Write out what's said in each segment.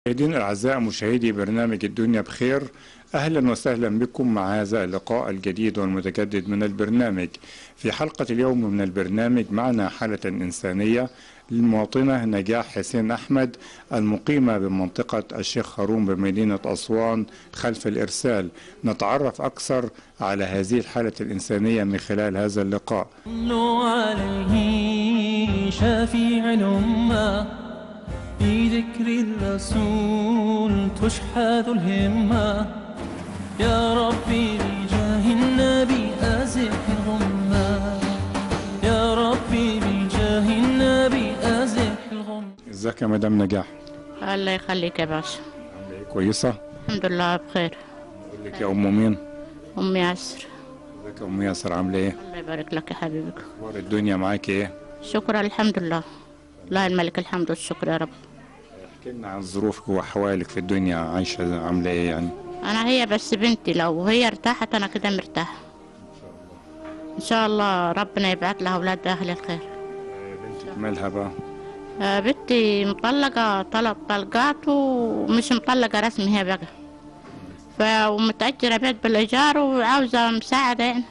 مشاهدينا الأعزاء مشاهدي برنامج الدنيا بخير أهلا وسهلا بكم مع هذا اللقاء الجديد والمتجدد من البرنامج في حلقة اليوم من البرنامج معنا حالة إنسانية للمواطنة نجاح حسين أحمد المقيمة بمنطقة الشيخ هارون بمدينة أسوان خلف الإرسال نتعرف أكثر على هذه الحالة الإنسانية من خلال هذا اللقاء صلوا عليه شافيع الأمة في ذكر الرسول تشحذ الهمة يا ربي بجاه النبي أزح الغمة يا ربي بجاه النبي أزح الغمة ازيك يا مدام نجاح الله يخليك يا باشا عاملة إيه؟ كويسة الحمد لله بخير أقول لك يا أم مين أمي ياسر ازيك يا أم ياسر عاملة إيه الله يبارك لك يا حبيبي أخبار الدنيا معاك إيه شكرا الحمد لله الله الملك الحمد والشكر يا رب احكي لنا عن ظروفك وأحوالك في الدنيا عايشة عاملة إيه يعني أنا هي بس بنتي لو هي ارتاحت أنا كده مرتاحة إن شاء الله ربنا يبعت لها أولاد أهل الخير بنتك مالها بقى آه، بنتي مطلقة ثلاث طلقات ومش مطلقة رسمي هي بقى ف ومتأجرة بيت بالإيجار وعاوزة مساعدة يعني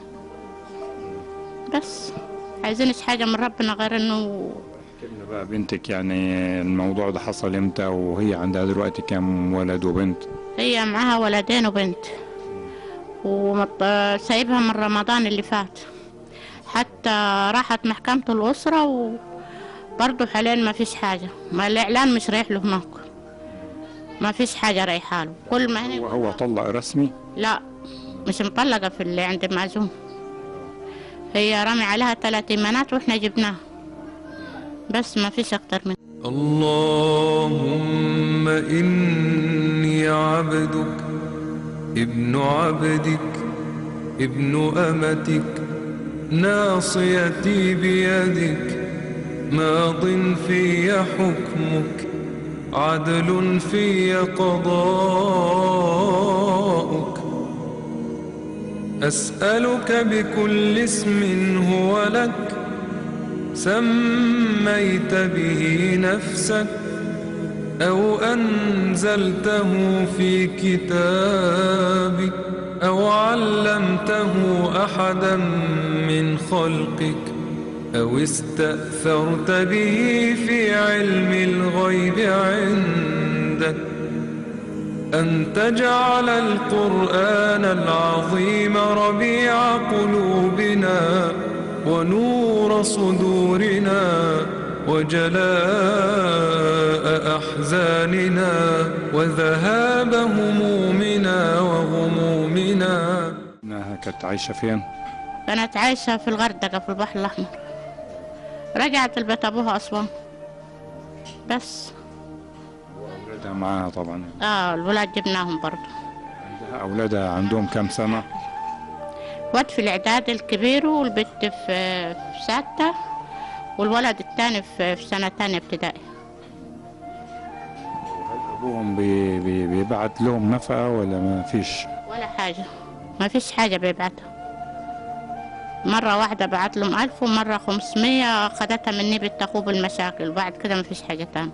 بس عايزينش حاجة من ربنا غير إنه احكي لنا بقى بنتك يعني الموضوع ده حصل امتى وهي عندها دلوقتي كام ولد وبنت هي معاها ولدين وبنت وسايبها من رمضان اللي فات حتى راحت محكمة الأسرة وبرضه حاليا ما فيش حاجة ما الإعلان مش رايح له هناك ما فيش حاجة رايحة له كل ما هنا وهو طلق رسمي لا مش مطلقة في اللي عند المعزوم هي رمي عليها ثلاث إيمانات وإحنا جبناها بس ما فيش أكتر من اللهم إني عبدك ابن عبدك ابن أمتك ناصيتي بيدك ماض في حكمك عدل في قضاؤك أسألك بكل اسم هو لك سميت به نفسك أو أنزلته في كتابك أو علمته أحدا من خلقك أو استأثرت به في علم الغيب عندك أن تجعل القرآن العظيم ربيع قلوبنا ونور صدورنا وجلاء أحزاننا وذهاب همومنا وغمومنا انها كانت عايشة فين كانت عايشة في الغردقة في البحر الأحمر رجعت البيت أبوها أسوان بس أولادها معاها طبعا يعني. آه الولاد جبناهم برضه عندها أولادها عندهم كام سنة واد في الإعداد الكبير والبنت في في سادسة والولد التاني في في سنة تانية ابتدائي أبوهم بي بي بيبعت لهم نفقة ولا ما فيش ولا حاجة ما فيش حاجة بيبعتها مرة واحدة بعت لهم ألف ومرة خمسمية خدتها مني بنت أخوه بالمشاكل وبعد كده ما فيش حاجة تاني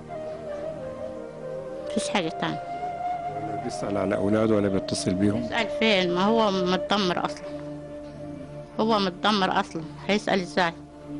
فيش حاجة تاني ولا بيسأل على أولاده ولا بيتصل بيهم يسأل فين ما هو متدمر أصلا هو متدمر أصلا هيسأل إزاي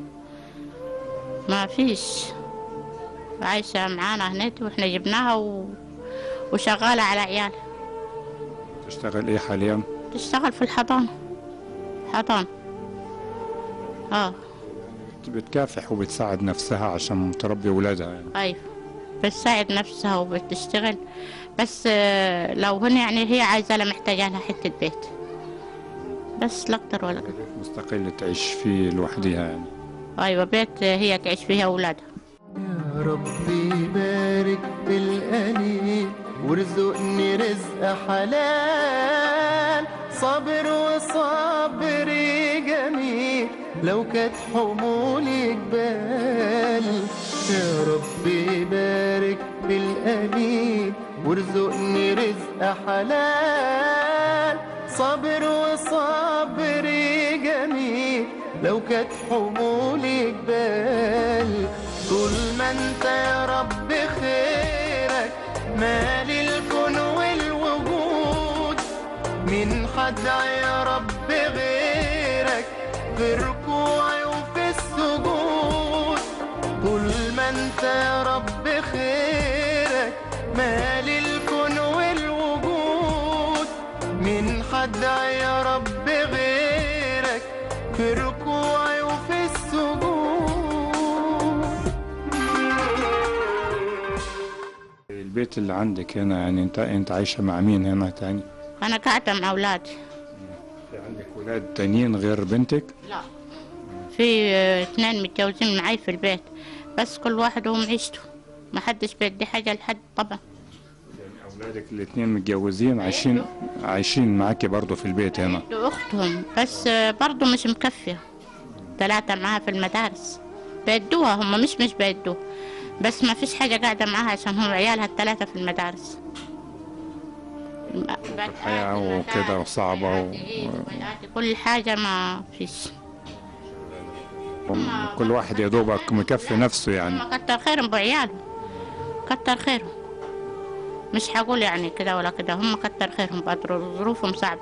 ما فيش عايشة معانا هناك وإحنا جبناها و... وشغالة على عيالها تشتغل إيه حاليا تشتغل في الحضانة حضانة اه بتكافح وبتساعد نفسها عشان تربي ولادها يعني ايوه بتساعد نفسها وبتشتغل بس آه، لو هن يعني هي عايزة لها محتاجة لها حتة بيت بس لا أكتر ولا أقل بيت مستقل تعيش فيه لوحدها يعني أيوة بيت آه، هي تعيش فيها أولادها يا ربي بارك بالقليل وارزقني رزق حلال صابر وصبري جميل لو كانت حمولي جبال يا ربي بارك بالقليل وارزقني رزق حلال صابر وصبري جميل لو كانت حمولي جبال طول ما انت يا رب خيرك مال الكون والوجود من حدع يا رب غيرك في ركوعي وفي السجود طول ما انت يا رب خيرك مال الكون والوجود من حدع يا رب غيرك في ركوعي وفي السجود البيت اللي عندك هنا يعني انت انت عايشه مع مين هنا تاني أنا قاعدة مع أولادي في عندك ولاد تانيين غير بنتك لا في آه، اتنين متجوزين معي في البيت بس كل واحد هو معيشته ما حدش بيدي حاجة لحد طبعا اولادك الاثنين متجوزين عايشين عايشين معاكي برضه في البيت هنا أختهم بس آه، برضو مش مكفية ثلاثة معاها في المدارس بيدوها هم مش مش بيدوها بس ما فيش حاجة قاعدة معاها عشان هم عيالها الثلاثة في المدارس الحياة وكده وصعبة و... كل حاجة ما فيش كل واحد يا دوبك مكفي نفسه يعني هم كتر خيرهم بعيالهم كتر خيرهم مش هقول يعني كده ولا كده هم كتر خيرهم بعد ظروفهم صعبة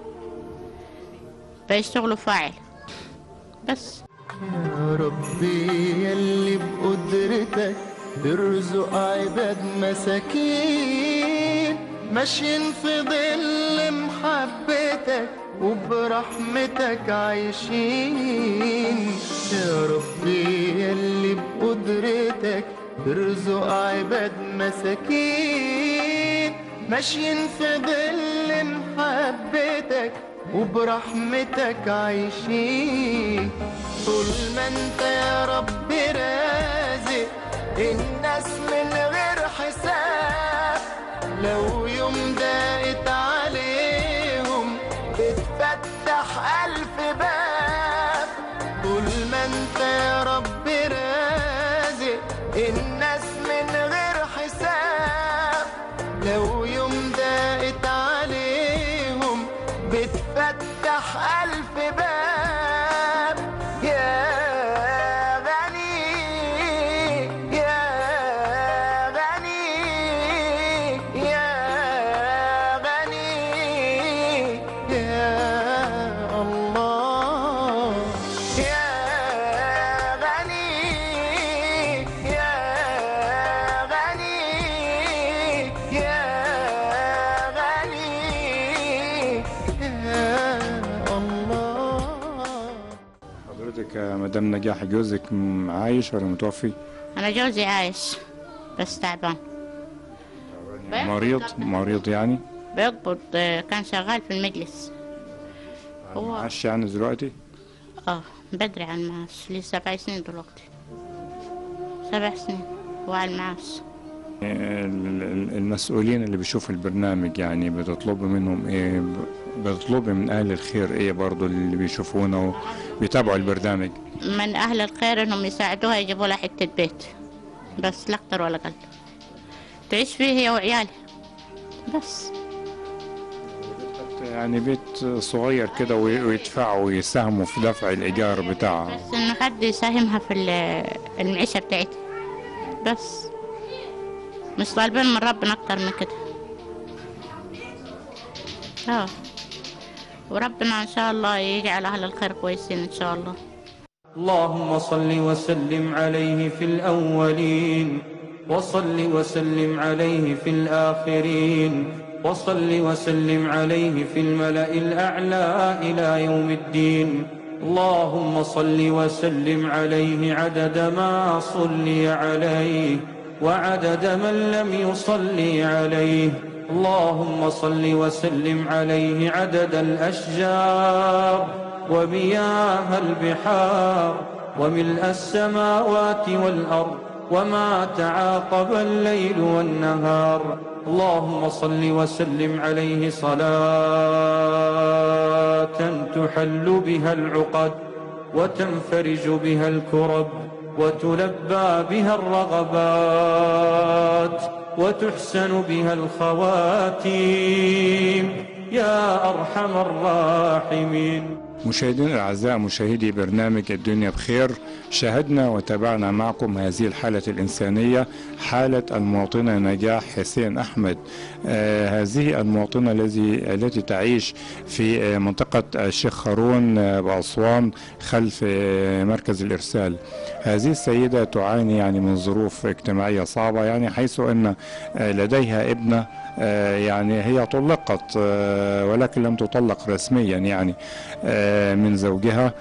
بيشتغلوا فاعل بس يا ربي يلي بقدرتك ترزق عباد مساكين ماشيين في ظل محبتك وبرحمتك عايشين يا ربي يلي بقدرتك ترزق عباد مساكين ماشيين في ظل محبتك وبرحمتك عايشين طول ما انت يا رب رازق الناس من غير حساب لو يوم ضاقت عليهم بتفتح ألف باب طول ما انت يا رب رازق الناس من غير حساب لو يوم ضاقت عليهم بتفتح ألف باب يا غني يا غني يا غني يا الله يا غني يا غني يا غني يا الله حضرتك يا مدام نجاح جوزك م- عايش ولا متوفي أنا جوزي عايش بس تعبان مريض مريض يعني بيقبض آه، كان شغال في المجلس هو معاش يعني دلوقتي اه بدري عن المعاش لي سبع سنين دلوقتي سبع سنين هو على المعاش ال- ال- المسؤولين اللي بيشوفوا البرنامج يعني بتطلبي منهم ايه ب- بتطلبي من اهل الخير ايه برضو اللي بيشوفونا وبيتابعوا البرنامج من أهل الخير إنهم يساعدوها يجيبوا لها حتة بيت بس لا أكتر ولا أقل تعيش فيه هي وعيالها بس يعني بيت صغير كده وي- ويدفعوا ويساهموا في دفع الإيجار بتاعها بس إنه حد يساهمها في ال- المعيشة بتاعتها بس مش طالبين من ربنا أكتر من كده اه وربنا إن شاء الله يجعل أهل الخير كويسين إن شاء الله اللهم صل وسلم عليه في الأولين وصل وسلم عليه في الآخرين وصل وسلم عليه في الملأ الأعلى إلى يوم الدين اللهم صل وسلم عليه عدد ما صلي عليه وعدد من لم يصلي عليه اللهم صل وسلم عليه عدد الأشجار ومياه البحار وملء السماوات والأرض وما تعاقب الليل والنهار اللهم صل وسلم عليه صلاة تحل بها العقد وتنفرج بها الكرب وتلبى بها الرغبات وتحسن بها الخواتيم يا أرحم الراحمين مشاهدينا الأعزاء مشاهدي برنامج الدنيا بخير شاهدنا وتابعنا معكم هذه الحالة الإنسانية حالة المواطنة نجاح حسين أحمد آه هذه المواطنة الذي التي تعيش في آه منطقة الشيخ هارون آه بأسوان خلف آه مركز الإرسال هذه السيدة تعاني يعني من ظروف اجتماعية صعبة يعني حيث أن آه لديها ابنة آه يعني هي طلقت آه ولكن لم تطلق رسميا يعني آه من زوجها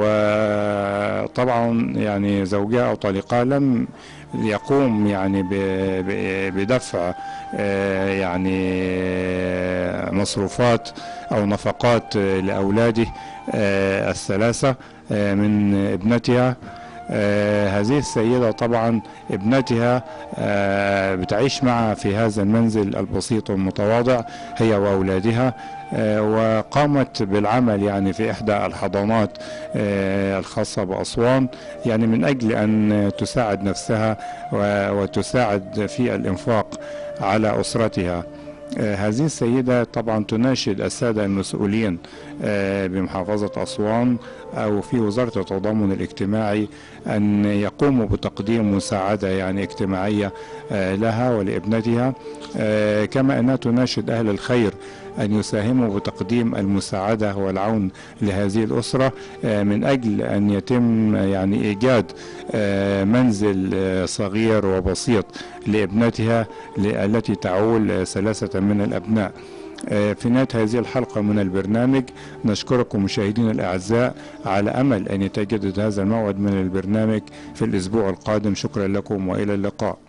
وطبعا يعني زوجها او طليقها لم يقوم يعني ب- ب- بدفع آه، يعني آه، مصروفات او نفقات آه، لاولاده آه، الثلاثه آه، من ابنتها آه، هذه السيدة طبعا ابنتها آه، بتعيش معها في هذا المنزل البسيط والمتواضع هي وأولادها آه، وقامت بالعمل يعني في إحدى الحضانات آه، الخاصة بأسوان يعني من أجل أن تساعد نفسها و- وتساعد في الإنفاق على أسرتها آه، هذه السيدة طبعا تناشد السادة المسؤولين آه، بمحافظة أسوان أو في وزارة التضامن الاجتماعي أن يقوموا بتقديم مساعدة يعني اجتماعية آه، لها ولابنتها آه، كما أنها تناشد أهل الخير أن يساهموا بتقديم المساعدة والعون لهذه الأسرة آه، من أجل أن يتم يعني إيجاد آه، منزل آه، صغير وبسيط لابنتها ل- التي تعول آه، ثلاثة من الأبناء آه، في نهاية هذه الحلقة من البرنامج نشكركم مشاهدينا الأعزاء على أمل أن يتجدد هذا الموعد من البرنامج في الأسبوع القادم شكرا لكم وإلى اللقاء